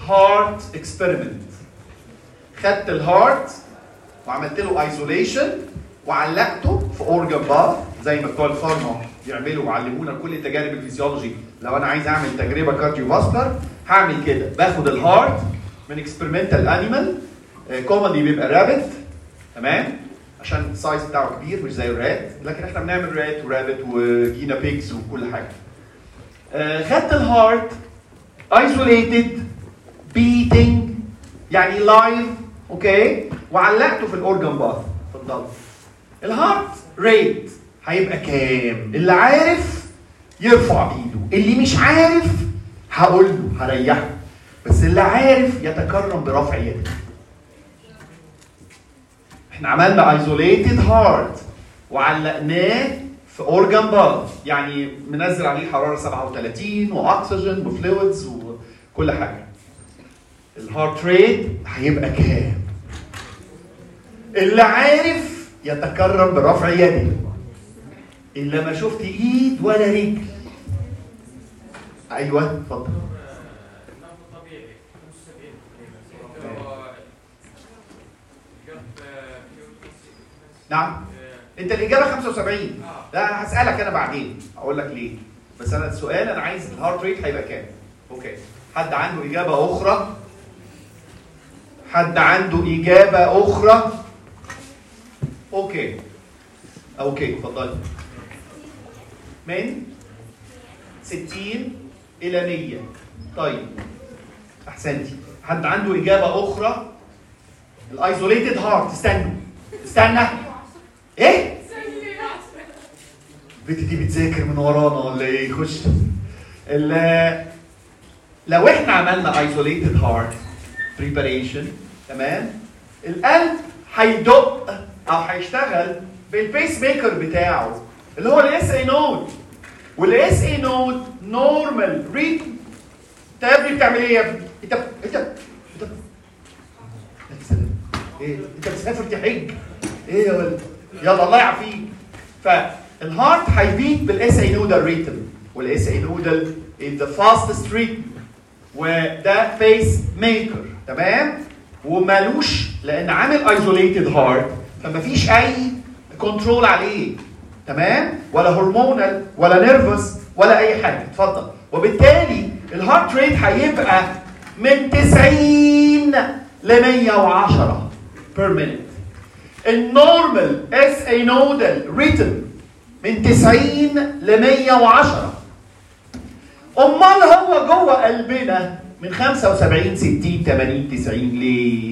هارت اكسبيرمنت خدت الهارت وعملت له ايزوليشن وعلقته في اورجن باث زي ما بتوع الفارما يعملوا وعلمونا كل تجارب الفيزيولوجي لو انا عايز اعمل تجربه كارديو فاسكر هعمل كده باخد الهارت من اكسبيرمنتال انيمال كومنلي بيبقى رابت تمام عشان السايز بتاعه كبير مش زي الرات لكن احنا بنعمل رات ورابت وجينا بيجز وكل حاجه آه، خدت الهارت ايزوليتد بيتنج يعني لايف اوكي وعلقته في الاورجن باث اتفضل الهارت ريت هيبقى كام اللي عارف يرفع ايده اللي مش عارف هقول له هريحه بس اللي عارف يتكرم برفع يده احنا عملنا ايزوليتد هارت وعلقناه في اورجان باث يعني منزل عليه حراره 37 واكسجين وفلويدز وكل حاجه الهارت ريت هيبقى كام اللي عارف يتكرم برفع يده الا ما شفت ايد ولا رجل ايوه اتفضل النبض طبيعي 75 هو جاب نعم انت الاجابه 75 لا هسالك انا بعدين اقول لك ليه بس انا السؤال انا عايز الهارت ريت هيبقى كام اوكي حد عنده اجابه اخرى حد عنده اجابه اخرى اوكي اوكي اتفضلي من 60 الى 100 طيب احسنتي حد عنده اجابه اخرى الايزوليتد هارت استنوا استنى ايه البنت دي بتذاكر من ورانا ولا ايه خش ال- لو احنا عملنا ايزوليتد هارت بريباريشن تمام القلب هيدق او هيشتغل بالبيس ميكر بتاعه اللي هو الاس اي نود والاس اي نود نورمال ريتم انت يا ابني بتعمل ايه يا ابني؟ انت انت انت يا سلام. ايه انت بتسافر تحج ايه يا ولد يلا الله يعافيك فالهارت هيبيت بالاس اي نودال ريتم والاس اي نودال is the fastest rhythm وده بيس ميكر تمام ومالوش لان عامل ايزوليتد هارت فمفيش اي كنترول عليه تمام ولا هرمونال ولا نيرفس ولا اي حاجه اتفضل وبالتالي الهارت ريت هيبقى من 90 ل 110 بير مينيت النورمال اس اي نودال ريتم من 90 ل 110 امال هو جوه قلبنا من 75 60 80 90 ليه؟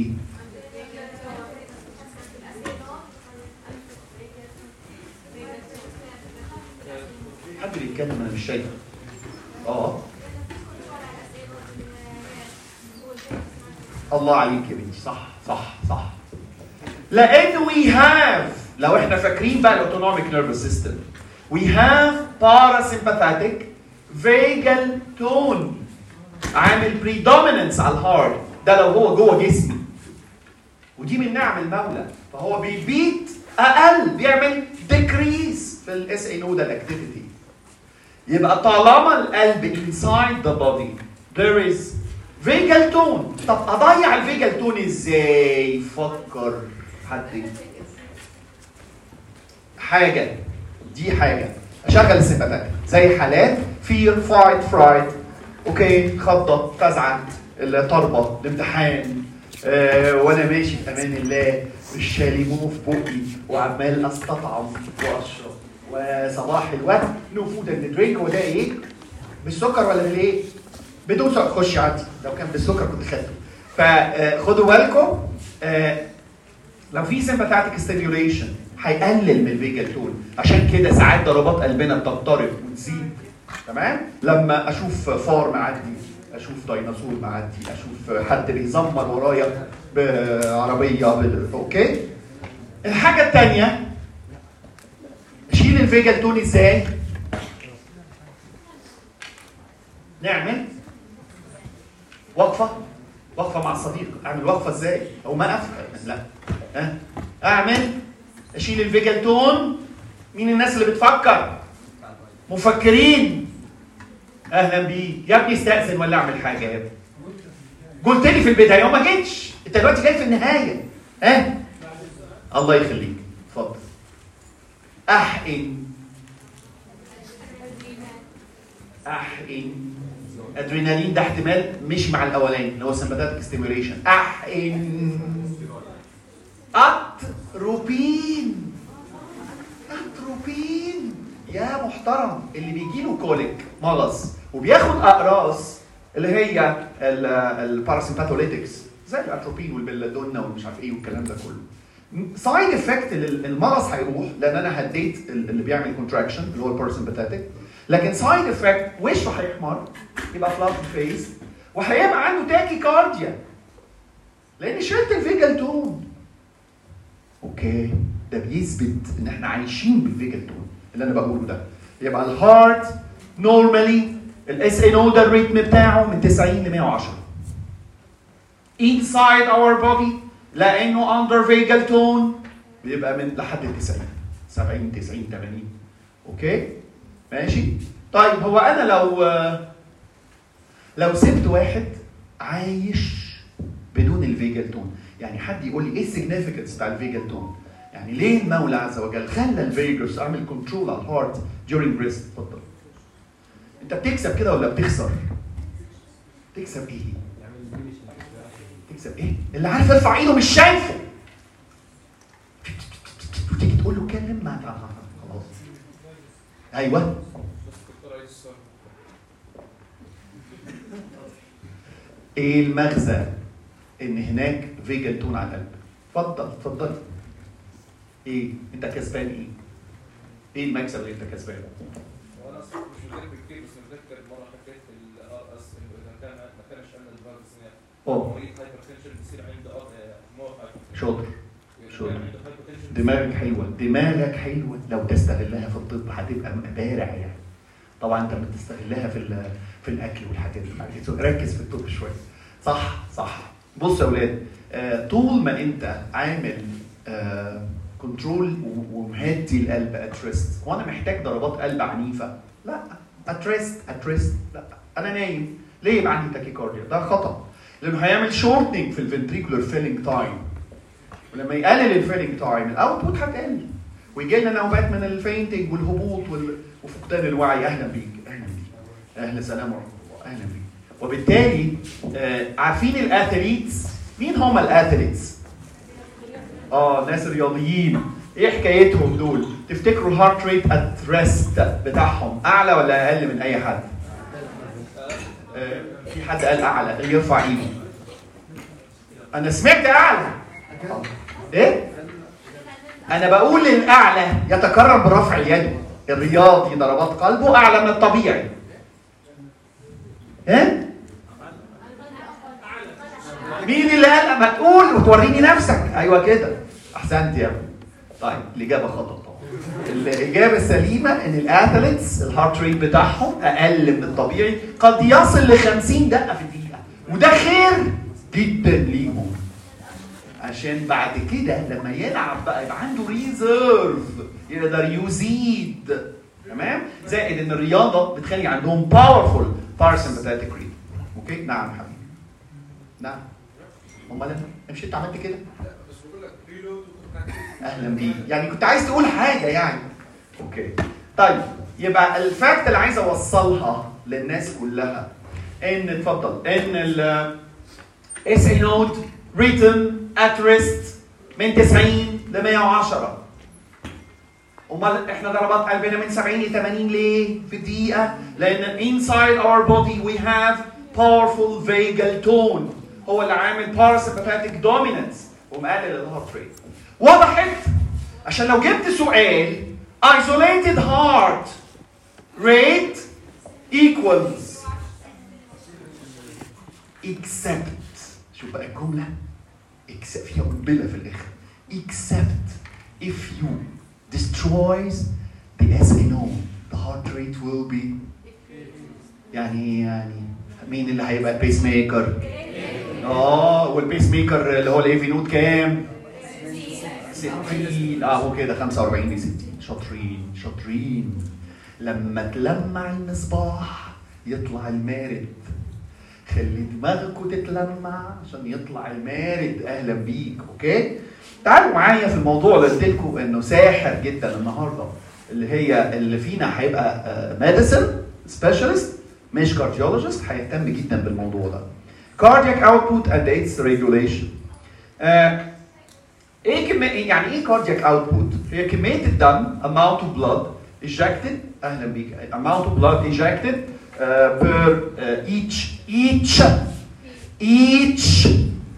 حد بيتكلم انا مش شايفه اه الله عليك يا بنتي صح صح صح لان وي هاف لو احنا فاكرين بقى الاوتونوميك نيرفس سيستم وي هاف باراسمباثيك فيجال تون عامل بريدوميننس على الهارت ده لو هو جوه جسمي ودي من نعم المولى فهو بيبيت اقل بيعمل ديكريز في الاس اي نودال اكتيفيتي يبقى طالما القلب inside the body there is vagal tone طب اضيع الفيجال تون ازاي فكر حد حاجه دي حاجه اشغل السمباتيك زي حالات فير فايت فرايت اوكي خضه فزعه الطربه الامتحان آه وانا ماشي في امان الله الشاليمو في بقي وعمال استطعم واشرب وصباح الوقت نو فود اند درينك وده ايه؟ بالسكر ولا بالايه؟ بدون سكر خش عادي لو كان بالسكر كنت خدته فخدوا بالكم آه لو في سمباتيك ستيميوليشن هيقلل من الفيجال تون عشان كده ساعات ضربات قلبنا بتضطرب وتزيد تمام لما اشوف فار معدي اشوف ديناصور معدي اشوف حد بيزمر ورايا بعربيه بال- اوكي الحاجه الثانيه اشيل الفيجال تون ازاي نعمل وقفه وقفه مع الصديق اعمل وقفه ازاي او ما افهم لا ها اعمل اشيل الفيجال تون مين الناس اللي بتفكر مفكرين اهلا بيك يا ابني استاذن ولا اعمل حاجه يا ابني قلت لي في البدايه وما جيتش انت دلوقتي جاي في النهايه ها الله يخليك اتفضل احقن احقن ادرينالين ده احتمال مش مع الاولاني اللي هو سمباتيك ستيميوليشن احقن اتروبين اتروبين يا محترم اللي بيجي له كوليك مغص وبياخد اقراص اللي هي الباراسمباثوليتكس زي الاتروبين والبلادونا والمش عارف ايه والكلام ده كله سايد افكت المغص هيروح لان انا هديت اللي بيعمل كونتراكشن اللي هو الباراسمباثيك لكن سايد افكت وشه هيحمر يبقى فلاش فيس وهيبقى عنده تاكي كارديا لان شلت الفيجل تون اوكي ده بيثبت ان احنا عايشين بالفيجل تون اللي انا بقوله ده يبقى الهارت نورمالي الاس ان او ده الريتم بتاعه من 90 ل 110 inside our body لانه under vagal tone بيبقى من لحد 90 70 90 80 اوكي ماشي طيب هو انا لو لو سبت واحد عايش بدون الفيجل تون يعني حد يقول لي ايه السيجنيفيكانس بتاع الفيجل تون يعني ليه المولى عز وجل خلى الفيجاس اعمل كنترول على الهارت during rest اتفضل انت بتكسب كده ولا بتخسر تكسب ايه تكسب ايه اللي عارف يرفع ايده مش شايفه وتيجي تقول له كلم ما خلاص ايوه ايه المغزى ان هناك فيجل تون على القلب اتفضل اتفضل ايه انت كسبان ايه ايه المكسب اللي انت كسبانه وانا اصلا مش مدرب كتير بس متذكر مره حكيت الار اس انه اذا كان ما كانش عندنا الفيروس أوه. مريض هايبر تنشن بصير عنده مور شاطر إذا شو؟ كان عنده hypertension دماغك حلوه دماغك حلوه لو تستغلها في الطب هتبقى بارع يعني طبعا انت بتستغلها في ال- في الاكل والحاجات دي ركز في الطب شويه صح صح بص يا اولاد آه، طول ما انت عامل كنترول ومهدي القلب اتريست وانا محتاج ضربات قلب عنيفه لا اتريست اتريست لا انا نايم ليه يبقى عندي تاكيكارديا ده خطا لانه هيعمل شورتنج في الفنتريكولار فيلينج تايم ولما يقلل الفيلينج تايم الاوتبوت هتقل ويجي لنا نوبات من الفينتنج والهبوط وال- وفقدان الوعي اهلا بيك اهلا بيك اهلا سلام ورحمه الله اهلا بيك وبالتالي آه عارفين الاثليتس مين هم الاثليتس؟ اه ناس رياضيين ايه حكايتهم دول؟ تفتكروا الهارت ريت ات ريست بتاعهم اعلى ولا اقل من اي حد؟ آه في حد قال اعلى يرفع ايده انا سمعت اعلى ايه؟ انا بقول الاعلى يتكرر برفع يده الرياضي ضربات قلبه اعلى من الطبيعي ايه؟ مين اللي قال ما تقول وتوريني نفسك ايوه كده احسنت يا ابني طيب الاجابه خطا طبعا الاجابه السليمه ان الاثليتس الهارت ريت بتاعهم اقل من الطبيعي قد يصل ل 50 دقه في الدقيقه وده خير جدا ليهم عشان بعد كده لما يلعب بقى يبقى عنده ريزيرف يقدر يزيد تمام زائد ان الرياضه بتخلي عندهم باورفول باراسمباتيك ريت اوكي نعم حبيبي نعم امال انا مش انت عملت كده بس بقول لك ريلود اهلا بيك يعني كنت عايز تقول حاجه يعني اوكي طيب يبقى الفاكت اللي عايز اوصلها للناس كلها ان اتفضل ان ال اس اي نود ريتن ات ريست من 90 ل 110 امال احنا ضربات قلبنا من 70 ل 80 ليه في الدقيقه لان inside our body we have powerful vagal tone هو اللي عامل parasympathetic dominance ومقلل الهارت ريت وضحت عشان لو جبت سؤال isolated heart rate equals except شوف بقى الجملة except فيها قنبلة في الآخر except if you destroys the SNO the heart rate will be يعني يعني مين اللي هيبقى البيس ميكر؟ اه والبيس ميكر اللي هو الاي في نوت كام؟ 60 اه هو كده 45 ل 60 شاطرين شاطرين لما تلمع المصباح يطلع المارد خلي دماغكم تتلمع عشان يطلع المارد اهلا بيك اوكي تعالوا معايا في الموضوع اللي قلت لكم انه ساحر جدا النهارده اللي هي اللي فينا هيبقى ميديسن سبيشالست مش كارديولوجيست هيهتم جدا بالموضوع ده cardiac output and its regulation آه، ايه كمية يعني ايه cardiac output؟ هي كمية الدم amount of blood ejected اهلا بيك amount of blood ejected uh, per uh, each each each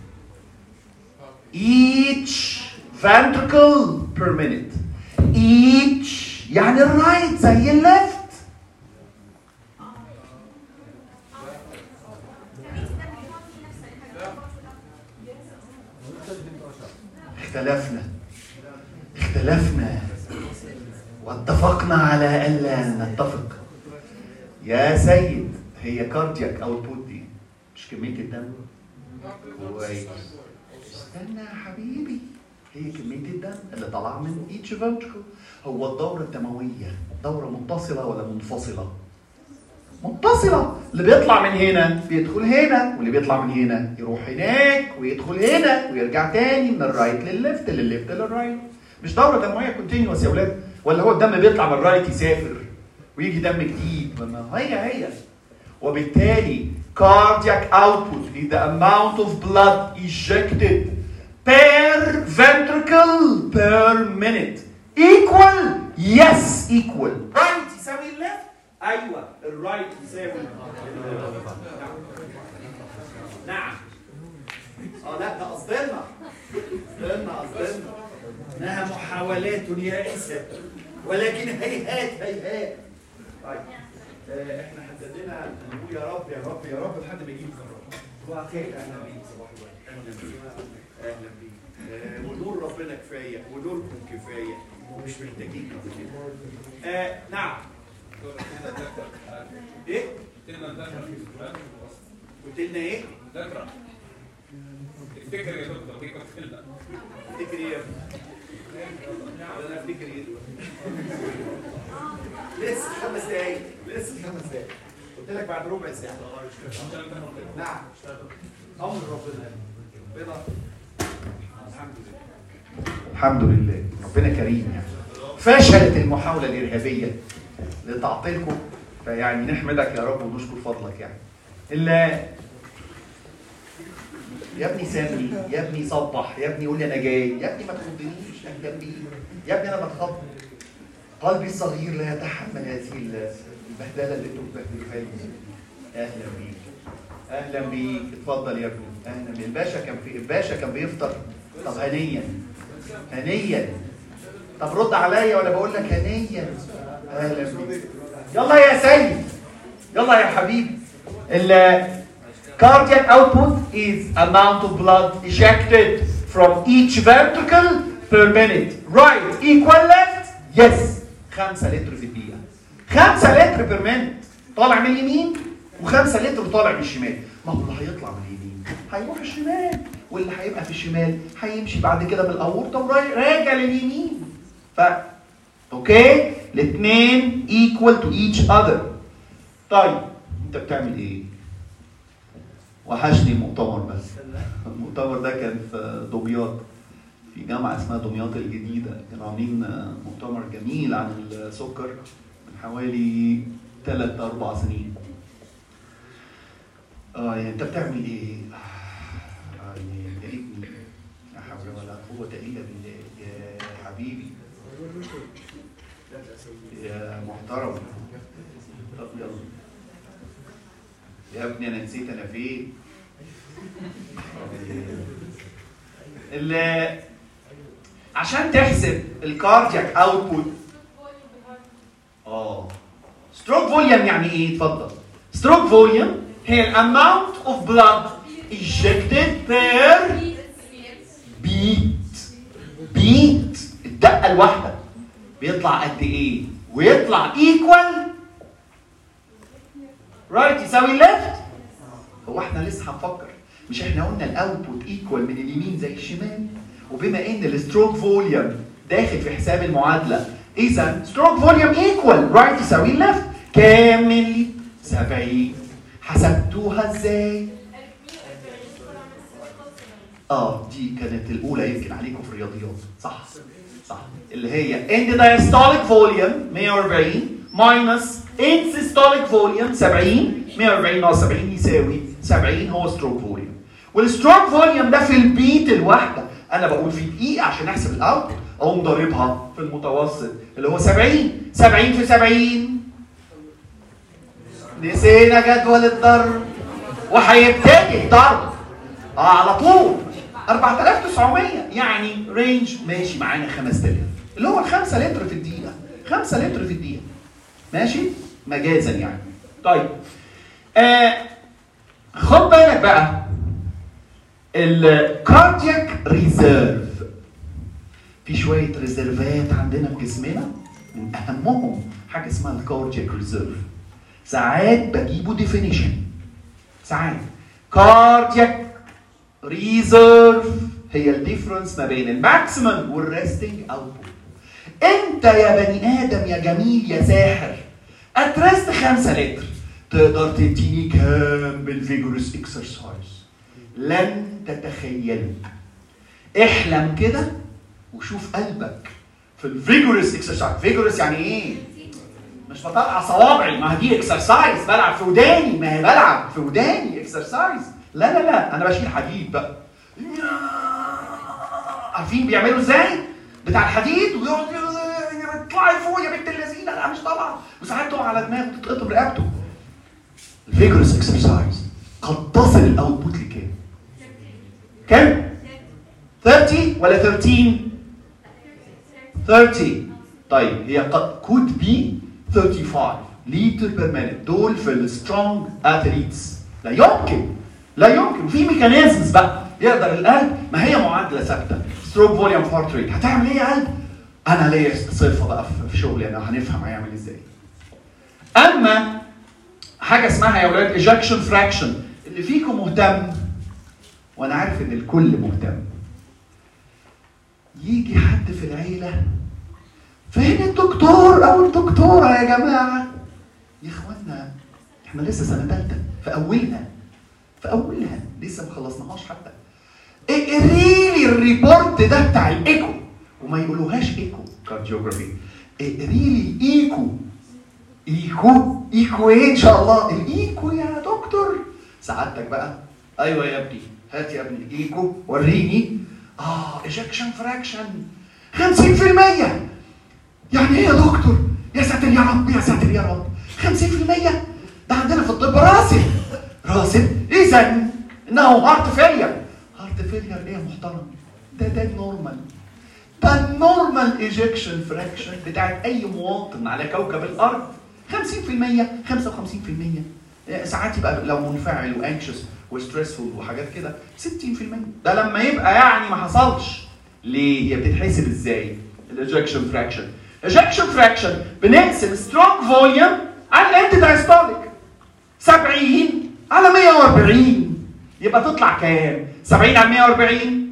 each ventricle per minute each يعني الرايت زي الليفت اختلفنا اختلفنا واتفقنا على الا نتفق يا سيد هي كاردياك اوتبوت دي مش كميه الدم كويس استنى يا حبيبي هي كميه الدم اللي طالعه من ايتش فنتركل هو الدوره الدمويه دوره متصله ولا منفصله متصلة اللي بيطلع من هنا بيدخل هنا واللي بيطلع من هنا يروح هناك ويدخل هنا ويرجع تاني من الرايت للليفت للليفت للرايت مش دورة دموية كونتينوس يا ولاد ولا هو الدم بيطلع من الرايت يسافر ويجي دم جديد ما هي هي وبالتالي cardiac output is the amount of blood ejected per ventricle per minute equal yes equal right يساوي left ايوه الرايت يساوي نعم اه لا ده قصدنا قصدنا قصدنا انها محاولات يائسه ولكن هيهات هيهات طيب آه، احنا حددنا نقول يا رب يا رب يا رب لحد ما يجيب الرب صباح الخير اهلا بيك صباح الخير اهلا بيك اهلا بيك آه، ونور ربنا كفايه ونوركم كفايه ومش محتاجين كتير. آه نعم ايه قلت لنا ايه افتكر يا دكتور دي كنت لنا افتكر ايه يا ابني؟ انا افتكر ايه دلوقتي لسه خمس دقايق لسه خمس دقايق قلت لك بعد ربع ساعه نعم امر ربنا ربنا الحمد لله الحمد لله ربنا كريم يعني فشلت المحاوله الارهابيه لتعطيلكم فيعني نحمدك يا رب ونشكر فضلك يعني الا يا ابني سامي يا ابني صبح يا ابني قول لي انا جاي يا ابني ما تخضنيش اهلا بيك يا ابني انا بتخض قلبي الصغير لا يتحمل هذه البهدله اللي انتم بتبهدلوها لي اهلا بيك اهلا بيك اتفضل يا ابني اهلا بيك الباشا كان في الباشا كان بيفطر طب هنيا هنيا طب رد عليا ولا بقول لك هنيا اهلا بيك يلا يا سيد يلا يا حبيبي ال cardiac output is amount of blood ejected from each ventricle per minute right equal left yes 5 لتر في الدقيقة 5 لتر بير minute طالع من اليمين و5 لتر طالع من الشمال ما هو اللي هيطلع من اليمين هيروح الشمال واللي هيبقى في الشمال هيمشي بعد كده بالاورطه وراجع لليمين ف اوكي الاثنين equal to each other طيب انت بتعمل ايه؟ وحشني المؤتمر بس المؤتمر ده كان في دمياط في جامعة اسمها دمياط الجديدة كانوا عاملين مؤتمر جميل عن السكر من حوالي ثلاث أربع سنين اه يعني انت بتعمل ايه؟ آه، يعني يا ابني لا حول ولا قوة إلا بالله يا حبيبي يا محترم طب يلا يا ابني انا نسيت انا فين ال- عشان تحسب الكاردياك اوتبوت اه ستروك فوليوم يعني ايه اتفضل ستروك فوليوم هي الاماونت اوف بلاد ejected per beat beat الدقه الواحده بيطلع قد ايه ويطلع ايكوال رايت يساوي ليفت هو احنا لسه هنفكر مش احنا قلنا الاوتبوت ايكوال من اليمين زي الشمال وبما ان الستروك فوليوم داخل في حساب المعادله اذا ستروك فوليوم ايكوال رايت يساوي ليفت كام ملي 70 حسبتوها ازاي اه دي كانت الاولى يمكن عليكم في الرياضيات صح صح اللي هي end diastolic volume 140 ماينس end systolic volume 70 140 ناقص 70 يساوي 70 هو ستروك فوليوم والستروك فوليوم ده في البيت الواحده انا بقول في دقيقه عشان احسب الاوت اقوم ضاربها في المتوسط اللي هو 70 70 في 70 نسينا جدول الضرب وهيبتدي الضرب اه على طول 4900 يعني رينج ماشي معانا 5000 اللي هو 5 لتر في الدقيقه 5 لتر في الدقيقه ماشي مجازا يعني طيب آه خد بالك بقى الكاردياك ريزيرف في شويه ريزيرفات عندنا في جسمنا من اهمهم حاجه اسمها الكاردياك ريزيرف ساعات بجيبه ديفينيشن ساعات كاردياك ريزيرف هي الديفرنس ما بين الماكسيمم والريستنج اوتبوت انت يا بني ادم يا جميل يا ساحر اترست 5 لتر تقدر تديني كام بالفيجورس اكسرسايز لن تتخيلوا احلم كده وشوف قلبك في الفيجورس اكسرسايز فيجورس يعني ايه مش بطلع صوابعي ما دي اكسرسايز بلعب في وداني ما هي بلعب في وداني اكسرسايز لا لا لا انا بشيل حديد بقى عارفين بيعملوا ازاي بتاع الحديد ويقعد اطلعي فوق يا بنت اللذينه لا مش طالعه وساعات تقع على دماغه وتتقطم رقبته الفيجورس اكسرسايز قد تصل الاوتبوت لكام؟ كام؟ 30 ولا 13 30 طيب هي قد could be 35 لتر بير مينيت دول في السترونج اثليتس لا يمكن لا يمكن وفي ميكانيزمز بقى يقدر القلب ما هي معادله ثابته ستروك فوليوم هارت ريت هتعمل ايه يا قلب؟ انا ليا صفه بقى في شغلي انا هنفهم هيعمل ازاي اما حاجه اسمها يا اولاد ايجكشن فراكشن اللي فيكم مهتم وانا عارف ان الكل مهتم يجي حد في العيله فين الدكتور او الدكتوره يا جماعه يا اخوانا احنا لسه سنه ثالثه في اولها في اولها لسه ما خلصناهاش حتى اقري لي الريبورت ده بتاع الايكو وما يقولوهاش ايكو كارديوجرافي اقري لي ايكو ايكو ايكو ايه ان شاء الله الايكو يا دكتور سعادتك بقى ايوه يا ابني هات يا ابني الايكو وريني اه ايجكشن فراكشن 50% يعني ايه يا دكتور يا ساتر يا رب يا ساتر يا رب 50% ده عندنا في الطب راسب راسب اذا انه هارت فيلير هارت فيلير ايه يا محترم ده ده النورمال ده النورمال ايجكشن فراكشن بتاعت اي مواطن على كوكب الارض 50% 55% ساعات يبقى لو منفعل وانكشس وستريسفول وحاجات كده 60% ده لما يبقى يعني ما حصلش ليه؟ هي بتتحسب ازاي؟ الايجكشن فراكشن ايجكشن فراكشن بنقسم ستروك فوليوم على الاند دايستوليك 70 على 140 يبقى تطلع كام؟ 70 على 140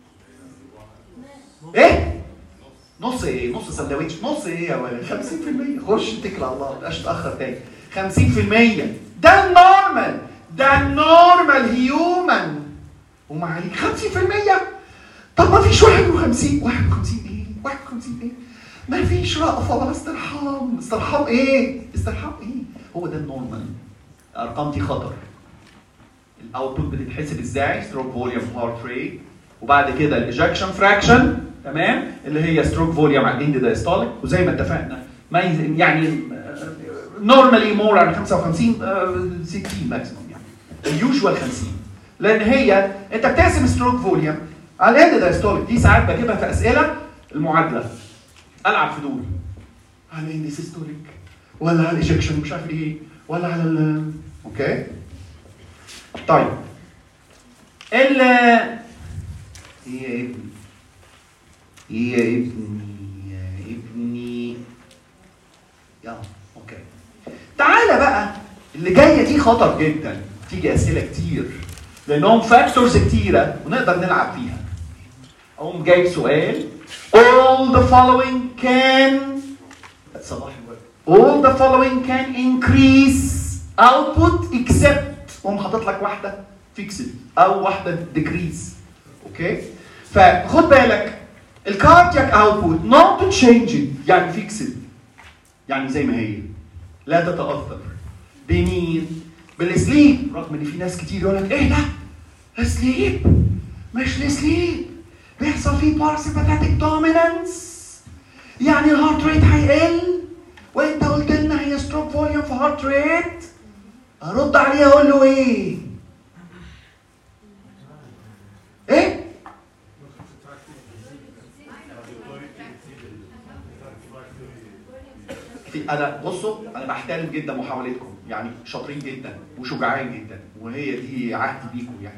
ايه؟ نص ايه؟ نص سندوتش نص ايه يا ولد؟ 50% خش اتكل على الله ما تبقاش تاخر تاني 50% ده النورمال ده النورمال هيومن ومعاليك 50% طب ما فيش 51 51 ايه؟ 51 ايه؟ ما فيش رأفة ولا استرحام استرحام ايه؟ استرحام ايه؟ هو ده النورمال الارقام دي خطر الاوتبوت بتتحسب ازاي؟ ستروك فوليوم هارت ريت وبعد كده الايجكشن فراكشن تمام اللي هي ستروك فوليوم على الاند دايستوليك وزي ما اتفقنا ما ي- يعني نورمالي مور عن 55 آه، 60 ماكسيموم يعني اليوجوال 50 لان هي انت بتقسم ستروك فوليوم على الاند دايستوليك دي ساعات بجيبها في اسئله المعادله العب في دول على الاند سيستوليك ولا على الايجكشن مش عارف ايه ولا على ال اوكي طيب ال ايه يا ابني ايه يا ابني يا ابني يلا اوكي تعالى بقى اللي جايه دي خطر جدا تيجي اسئله كتير لانهم فاكتورز كتيره ونقدر نلعب فيها اقوم جايب سؤال all the following can صباح الورد all the following can increase output except قوم حاطط لك واحده فيكسد او واحده ديكريز اوكي فخد بالك الكاردياك اوتبوت نوت تشينجينج يعني فيكسد يعني زي ما هي لا تتاثر بمين بالسليب رغم ان في ناس كتير يقول لك ايه ده سليب مش السليب بيحصل فيه باراسيمباثيك دومينانس يعني الهارت ريت هيقل وانت قلت لنا هي ستروك فوليوم في هارت ريت ارد عليه اقول له ايه ايه في انا بصوا انا بحترم جدا محاولتكم يعني شاطرين جدا وشجعان جدا وهي دي عهدي بيكم يعني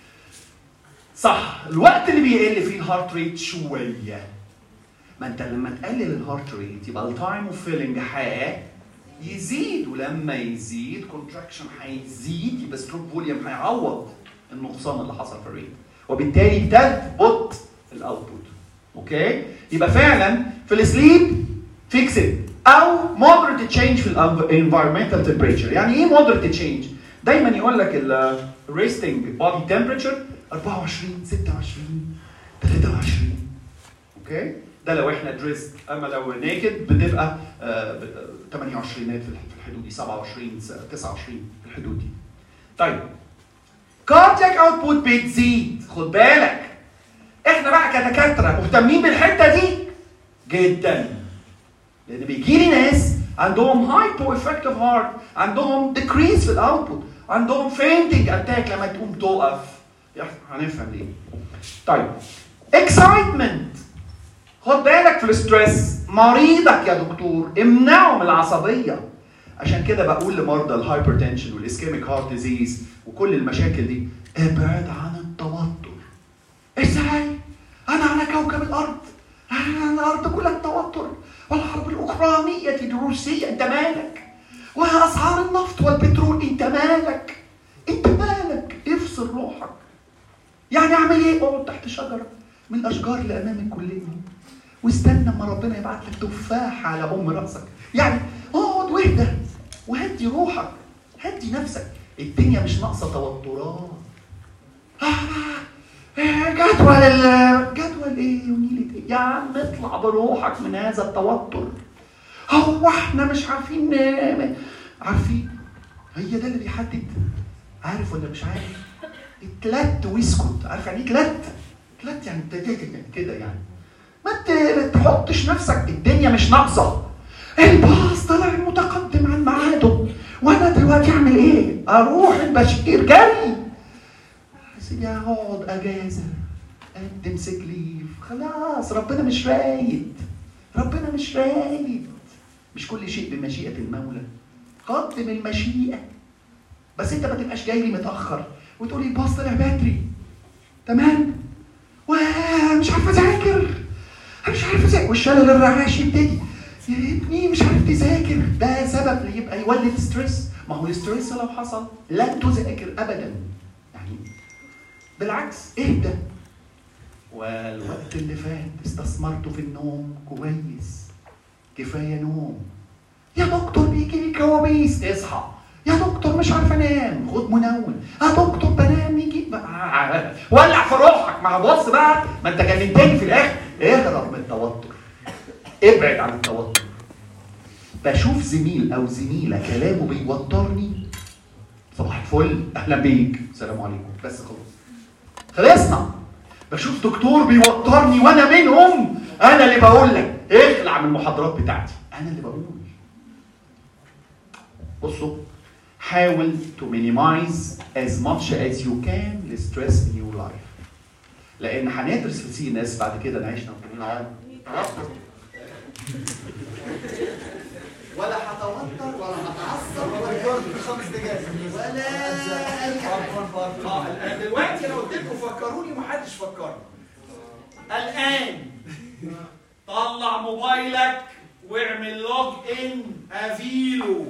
صح الوقت اللي بيقل فيه الهارت ريت شويه ما انت لما تقلل الهارت ريت يبقى التايم اوف فيلينج يزيد ولما يزيد كونتراكشن هيزيد يبقى ستروك فوليوم هيعوض النقصان اللي حصل في الريت وبالتالي تثبت الاوتبوت اوكي يبقى فعلا في السليب فيكسد او moderate change في الانفيرمنتال temperature يعني ايه moderate change دايما يقول لك ال resting body temperature 24 26 23 اوكي ده لو احنا دريست اما لو نيكد بتبقى آه، ب- 28 في الحدود دي 27 29 في الحدود دي طيب كاردياك اوتبوت بتزيد خد بالك احنا بقى كدكاتره مهتمين بالحته دي جدا لان بيجي لي ناس عندهم هايبو افكتيف هارت عندهم ديكريز في الاوتبوت عندهم فينتنج اتاك لما تقوم تقف يحصل- هنفهم ليه طيب اكسايتمنت خد بالك في الستريس مريضك يا دكتور امنعه من العصبيه عشان كده بقول لمرضى الهايبرتنشن والاسكيميك هارت ديزيز وكل المشاكل دي ابعد عن التوتر ازاي انا على كوكب الارض انا الارض كلها توتر والحرب الاوكرانيه دي روسيه انت مالك واسعار النفط والبترول انت مالك انت مالك افصل روحك يعني اعمل ايه اقعد تحت شجره من الاشجار اللي امام الكليه واستنى اما ربنا يبعت لك تفاحه على ام راسك يعني اقعد واهدى وهدي روحك هدي نفسك الدنيا مش ناقصه توترات آه، آه، جدول ال- جدول ايه ونيلة ايه يا عم اطلع بروحك من هذا التوتر هو احنا مش عارفين ننام عارفين هي ده اللي بيحدد عارف ولا مش عارف اتلت واسكت عارف يعني ايه اتلت اتلت يعني ابتديت كده يعني ما ت- تحطش نفسك الدنيا مش ناقصه الباص طلع متقدم عن ميعاده وانا دلوقتي اعمل ايه اروح البشير جري يا سيدي اقعد اجازه قدم سيك ليف خلاص ربنا مش رايد ربنا مش رايد مش كل شيء بمشيئه المولى قدم المشيئه بس انت ما تبقاش جاي لي متاخر وتقول لي الباص طلع بدري تمام ومش عارف اذاكر انا مش عارف اذاكر والشلل الرعاش يبتدي يا ابني مش عارف تذاكر ده سبب اللي يبقى يولد ستريس ما هو الستريس لو حصل لن تذاكر ابدا يعني بالعكس اهدى والوقت اللي فات استثمرته في النوم كويس كفايه نوم يا دكتور بيجي لي كوابيس اصحى يا دكتور مش عارف انام خد منوم يا دكتور بنام يجي ولع في روحك ما بص بقى ما انت جننتني في الاخر اهرب من التوتر ابعد عن التوتر بشوف زميل او زميله كلامه بيوترني صباح الفل اهلا بيك السلام عليكم بس خلاص خلصنا بشوف دكتور بيوترني وانا منهم انا اللي بقول لك اخلع من المحاضرات بتاعتي انا اللي بقول بصوا حاول to minimize as much as you can the stress in your life لان هندرس في سي ان اس بعد كده نعيشنا وكلنا عام ولا هتوتر ولا هتعصب ولا خمس دقايق ولا اي حاجه اه دلوقتي انا قلت لكم فكروني ومحدش فكرني الان طلع موبايلك واعمل لوج ان افيلو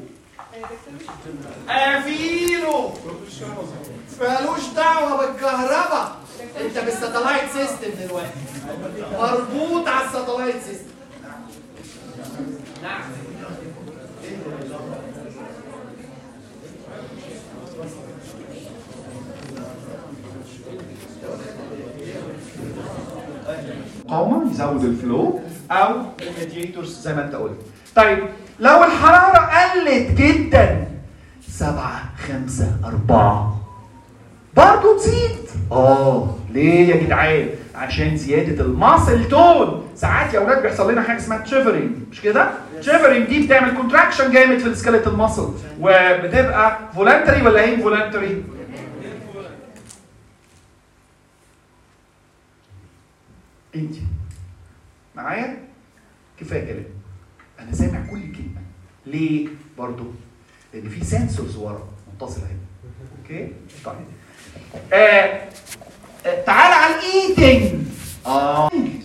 افيلو مالوش دعوه بالكهرباء انت بالساتلايت سيستم دلوقتي مربوط على الساتلايت سيستم نعم مقاومه يزود الفلو او الميدياتورز زي ما انت قلت طيب لو الحراره قلت جدا سبعة خمسة أربعة برضه تزيد اه ليه يا جدعان عشان زياده الماسل تون ساعات يا اولاد بيحصل لنا حاجه اسمها تشيفرنج مش كده تشيفرنج دي بتعمل كونتراكشن جامد في السكeletal ماسل وبتبقى فولنتري ولا ايه فولنتري انت معايا كفايه كلام انا سامع كل كلمه ليه برضو لان في سنسورز ورا متصله هنا اوكي طيب آه آه تعال على الايتنج اه